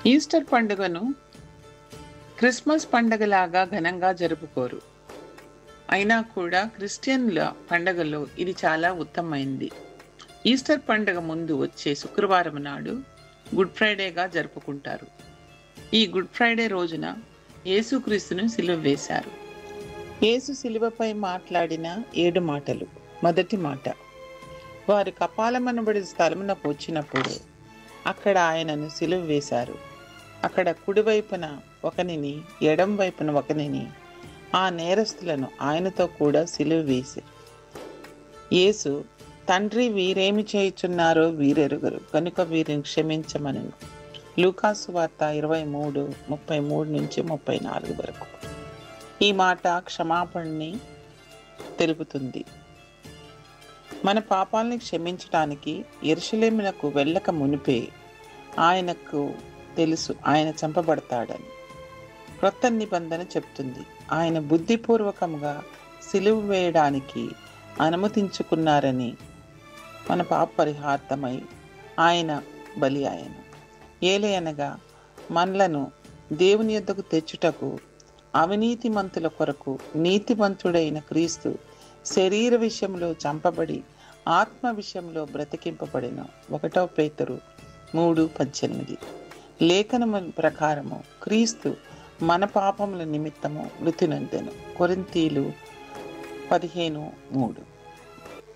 Easter పండుగను Christmas పండగలాగా ఘనంగా జరుపుకోరు అయినా కూడా క్రిస్టియన్ల పండగలో ఇది చాలా ఉత్తమమైంది ఈస్టర్ పండగ ముందు వచ్చే శుక్రవారం నాడు గుడ్ ఫ్రైడేగా జరుపుకుంటారు ఈ గుడ్ ఫ్రైడే రోజున యేసుక్రీస్తును సిలువ వేశారు యేసు సిలువపై మాట్లాడిన ఏడు మాటలు మొదటి మాట వారు కపాలమనబడి స్థలమునకు వచ్చినప్పుడు అక్కడ ఆయనను సిలువ వేశారు అక్కడ కుడివైపున ఒకనిని ఎడం వైపున ఒకనిని ఆ నేరస్తులను ఆయనతో కూడా సిలువ వేసి యేసు తండ్రి వీరేమి చేయుచున్నారో వీరెరుగరు కనుక వీరిని క్షమించమని లూకాసు వార్త ఇరవై మూడు ముప్పై మూడు నుంచి ముప్పై నాలుగు వరకు ఈ మాట క్షమాపణని తెలుపుతుంది మన పాపాలని క్షమించటానికి ఎరుషలేమునకు వెళ్ళక మునిపే ఆయనకు తెలుసు ఆయన చంపబడతాడని క్రొత్త నిబంధన చెప్తుంది ఆయన బుద్ధిపూర్వకంగా సిలువ వేయడానికి అనుమతించుకున్నారని మన పాప పరిహార్థమై ఆయన బలి ఆయన ఏలయనగా మనలను దేవుని యొద్దకు తెచ్చుటకు అవినీతిమంతుల కొరకు నీతిమంతుడైన క్రీస్తు శరీర విషయంలో చంపబడి ఆత్మ విషయంలో బ్రతికింపబడిన ఒకటో పేతురు మూడు పద్దెనిమిది లేఖనము ప్రకారము క్రీస్తు మన పాపముల నిమిత్తము మృతి నొందెను కొరింతీలు పదిహేను మూడు